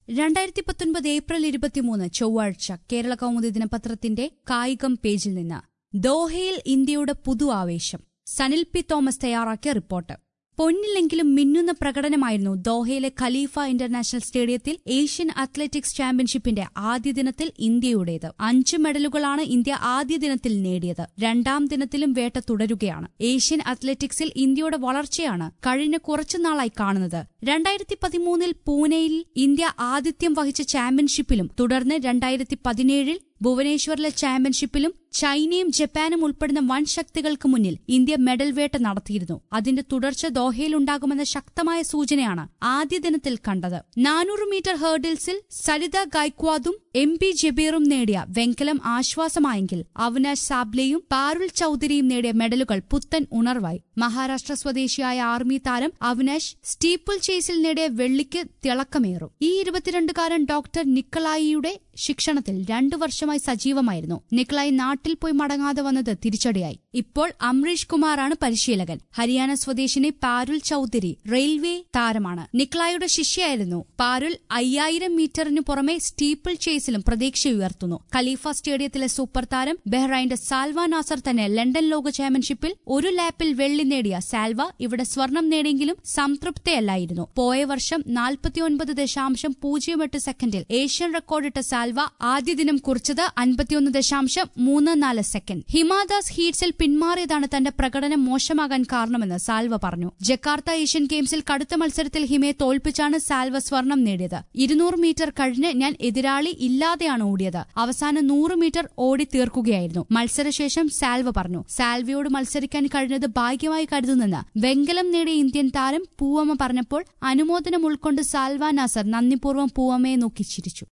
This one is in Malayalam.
രണ്ടായിരത്തി പത്തൊൻപത് ഏപ്രിൽ ഇരുപത്തിമൂന്ന് ചൊവ്വാഴ്ച കേരള കൗമുദി ദിനപത്രത്തിന്റെ കായികം പേജിൽ നിന്ന് ദോഹയിൽ ഇന്ത്യയുടെ പുതു ആവേശം സനിൽ പി തോമസ് തയ്യാറാക്കിയ റിപ്പോർട്ട് പൊന്നില്ലെങ്കിലും മിന്നുന്ന പ്രകടനമായിരുന്നു ദോഹയിലെ ഖലീഫ ഇന്റർനാഷണൽ സ്റ്റേഡിയത്തിൽ ഏഷ്യൻ അത്ലറ്റിക്സ് ചാമ്പ്യൻഷിപ്പിന്റെ ആദ്യ ദിനത്തിൽ ഇന്ത്യയുടേത് അഞ്ച് മെഡലുകളാണ് ഇന്ത്യ ആദ്യ ദിനത്തിൽ നേടിയത് രണ്ടാം ദിനത്തിലും വേട്ട തുടരുകയാണ് ഏഷ്യൻ അത്ലറ്റിക്സിൽ ഇന്ത്യയുടെ വളർച്ചയാണ് കഴിഞ്ഞ കുറച്ചുനാളായി കാണുന്നത് രണ്ടായിരത്തി പതിമൂന്നിൽ പൂനെയിൽ ഇന്ത്യ ആതിഥ്യം വഹിച്ച ചാമ്പ്യൻഷിപ്പിലും തുടർന്ന് രണ്ടായിരത്തി പതിനേഴിൽ ഭുവനേശ്വറിലെ ചാമ്പ്യൻഷിപ്പിലും ചൈനയും ജപ്പാനും ഉൾപ്പെടുന്ന വൻ ശക്തികൾക്ക് മുന്നിൽ ഇന്ത്യ മെഡൽ വേട്ട നടത്തിയിരുന്നു അതിന്റെ തുടർച്ച ദോഹയിലുണ്ടാകുമെന്ന ശക്തമായ സൂചനയാണ് ആദ്യ ദിനത്തിൽ കണ്ടത് നാനൂറ് മീറ്റർ ഹേർഡിൽസിൽ സരിത ഗായ്ക്വാദും എം പി ജബീറും നേടിയ വെങ്കലം ആശ്വാസമായെങ്കിൽ അവിനാശ് സാബ്ലെയും പാരുൾ ചൌധരിയും നേടിയ മെഡലുകൾ പുത്തൻ ഉണർവായി മഹാരാഷ്ട്ര സ്വദേശിയായ ആർമി താരം അവിനാശ് സ്റ്റീപ്പിൾ ചേസിൽ നേടിയ വെള്ളിക്ക് തിളക്കമേറും ഈ ഇരുപത്തിരണ്ടുകാരൻ ഡോക്ടർ നിക്കളായിയുടെ ശിക്ഷണത്തിൽ രണ്ടു വർഷമായി സജീവമായിരുന്നു നിക്ലായി നാട്ടിൽ പോയി മടങ്ങാതെ വന്നത് തിരിച്ചടിയായി ഇപ്പോൾ അംരീഷ് കുമാറാണ് പരിശീലകൻ ഹരിയാന സ്വദേശിനി പാരുൽ ചൌധരി റെയിൽവേ താരമാണ് നിക്ലായുടെ ശിഷ്യയായിരുന്നു പാരുൽ അയ്യായിരം മീറ്ററിനു പുറമെ സ്റ്റീപ്പിൾ ചേസിലും പ്രതീക്ഷയുയർത്തുന്നു ഖലീഫ സ്റ്റേഡിയത്തിലെ സൂപ്പർ താരം ബെഹ്റൈന്റെ സാൽവ നാസർ തന്നെ ലണ്ടൻ ലോക ചാമ്പ്യൻഷിപ്പിൽ ഒരു ലാപ്പിൽ വെള്ളി നേടിയ സാൽവ ഇവിടെ സ്വർണം നേടിയെങ്കിലും സംതൃപ്തയല്ലായിരുന്നു പോയ വർഷം നാൽപ്പത്തിയൊൻപത് ദശാംശം പൂജ്യം എട്ട് സെക്കൻഡിൽ ഏഷ്യൻ റെക്കോർഡിട്ട സാൽവ ആദ്യ ദിനം കുറിച്ചത് അൻപത്തിയൊന്ന് ദശാംശം മൂന്ന് നാല് സെക്കൻഡ് ഹിമാദാസ് ഹീറ്റ്സിൽ പിന്മാറിയതാണ് തന്റെ പ്രകടനം മോശമാകാൻ കാരണമെന്ന് സാൽവ പറഞ്ഞു ജക്കാർത്ത ഏഷ്യൻ ഗെയിംസിൽ കടുത്ത മത്സരത്തിൽ ഹിമയെ തോൽപ്പിച്ചാണ് സാൽവ സ്വർണം നേടിയത് ഇരുന്നൂറ് മീറ്റർ കഴിഞ്ഞ് ഞാൻ എതിരാളി ഇല്ലാതെയാണ് ഓടിയത് അവസാന നൂറ് മീറ്റർ ഓടി തീർക്കുകയായിരുന്നു മത്സരശേഷം സാൽവ പറഞ്ഞു സാൽവയോട് മത്സരിക്കാൻ കഴിഞ്ഞത് ഭാഗ്യമായി കരുതുന്നെന്ന് വെങ്കലം നേടിയ ഇന്ത്യൻ താരം പൂവമ്മ പറഞ്ഞപ്പോൾ അനുമോദനം ഉൾക്കൊണ്ട് സാൽവ നാസർ നന്ദിപൂർവ്വം പൂവമ്മയെ നോക്കി ചിരിച്ചു